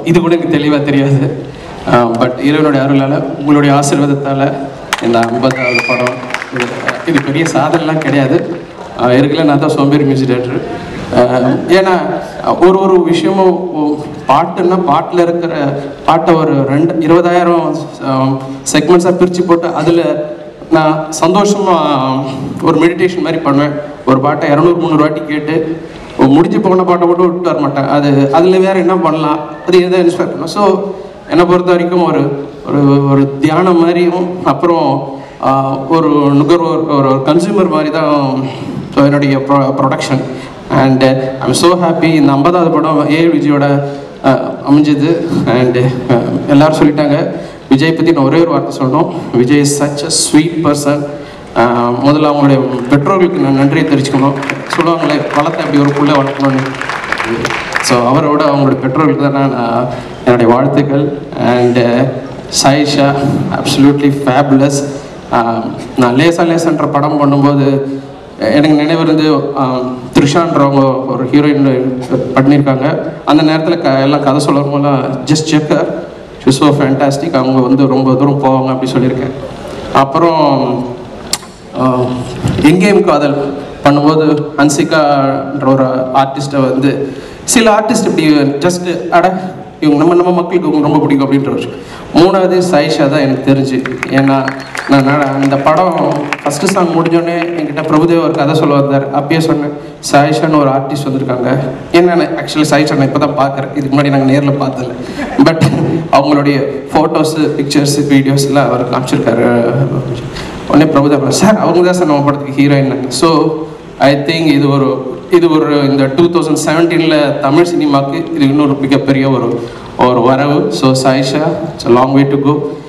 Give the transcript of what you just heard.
இது கூட எனக்கு தெளிவாக தெரியாது பட் இறைவனுடைய அருளால் உங்களுடைய ஆசீர்வாதத்தால் இந்த ஐம்பதாவது படம் இது இது பெரிய சாதனைலாம் கிடையாது ஆஹ் இருக்கல நான் தான் சோம்பேறி மியூசிக் டேரக்டர் ஏன்னா ஒரு ஒரு விஷயமும் ஒ- பாட்டுன்னா பாட்டில் இருக்கிற பாட்டை ஒரு ரெண்டு இருபதாயிரம் செக்மெண்ட்ஸாக பிரித்து போட்டு அதில் நான் சந்தோஷமாக ஒரு மெடிடேஷன் மாதிரி பண்ணுவேன் ஒரு பாட்டை இரநூறு முந்நூறு வாட்டி கேட்டு ஒரு முடிஞ்சு போன பாட்டை மட்டும் விட்டு வர மாட்டேன் அது அதில் வேறு என்ன பண்ணலாம் அது எதை இன்ஸ்பயர் பண்ணும் ஸோ என்னை பொறுத்த வரைக்கும் ஒரு ஒரு ஒரு தியானம் மாதிரியும் அப்புறம் ஆஹ், ஒரு நுகர்வோர் ஒரு கன்சியூமர் மாதிரி தான் ஸோ என்னுடைய pro production and I'm so happy இந்த ஐம்பதாவது படம் ஏ விஜயோட அஹ், அமைஞ்சது அண்டு எல்லாரும் சொல்லிட்டாங்க விஜய் பற்றி நான் ஒரே ஒரு வார்த்தை சொல்லணும் Vijay is such a sweet person முதல்ல அவங்களுடைய பெற்றோர்களுக்கு நான் நன்றியை தெரிவிச்சுக்கணும் சொல்லுவாங்களே வளர்த்த அப்படி ஒரு புள்ளை வளர்க்கணும்னு ஸோ அவரோட அவங்களுடைய பெற்றோர்களுக்கு தான் நான் அஹ், என்னுடைய வாழ்த்துக்கள் அண்டு சாயிஷா அப்சல்யூட்லி ஃபேபுலஸ் நான் லேசா லேசான்ற படம் பண்ணும்போது எனக்கு நினைவு இருந்து ஆஹ், த்ரிஷான்றவங்க ஒரு ஹீரோயின் பண்ணியிருக்காங்க அந்த நேரத்தில் க எல்லாம் கதை சொல்லும் போதெல்லாம் just checker she so fantastic அவங்க வந்து ரொம்ப தூரம் போவாங்க அப்படி சொல்லியிருக்கேன் அப்புறம் ஆஹ், எங்கேயும் காதல் பண்ணும்போது ஹன்சிகான்ற ஒரு ஆர்டிஸ்ட்டை வந்து சில ஆர்டிஸ்ட் இப்படி ஜஸ்ட் அட இவங்க நம்ம நம்ம மக்களுக்கு இவங்க ரொம்ப பிடிக்கும் அப்படின்ற ஒரு விஷயம். மூணாவது சாயிஷா தான் எனக்கு தெரிஞ்சு ஏன்னா நான் நட- அந்த படம் ஃபஸ்ட்டு சாங் முடிஞ்சோடனே என்கிட்ட பிரபுதேவ் ஒரு கதை சொல்ல வந்தார் அப்பயே சொன்னேன் சாயிஷான்னு ஒரு ஆர்டிஸ்ட் வந்திருக்காங்க என்னென்ன ஆக்சுவலி சாயிஷா நான் இப்போ தான் பார்க்குறேன் இதுக்கு முன்னாடி நாங்கள் நேரில் பார்த்ததில்ல பட் அவங்களுடைய ஃபோட்டோஸு பிக்சர்ஸ் வீடியோஸ் எல்லாம் அவர் காமிச்சிருக்காரு உடனே பிரபுதேவா சார் அவங்க தான் சார் நம்ம படத்துக்கு ஹீரோயின் ஸோ ஐ திங்க் இது ஒரு இது ஒரு இந்த டூ தௌசண்ட் செவன்டீனில் தமிழ் சினிமாவுக்கு இது இன்னொரு மிகப்பெரிய ஒரு ஒரு வரவு so Sayyeshaa it's long way to go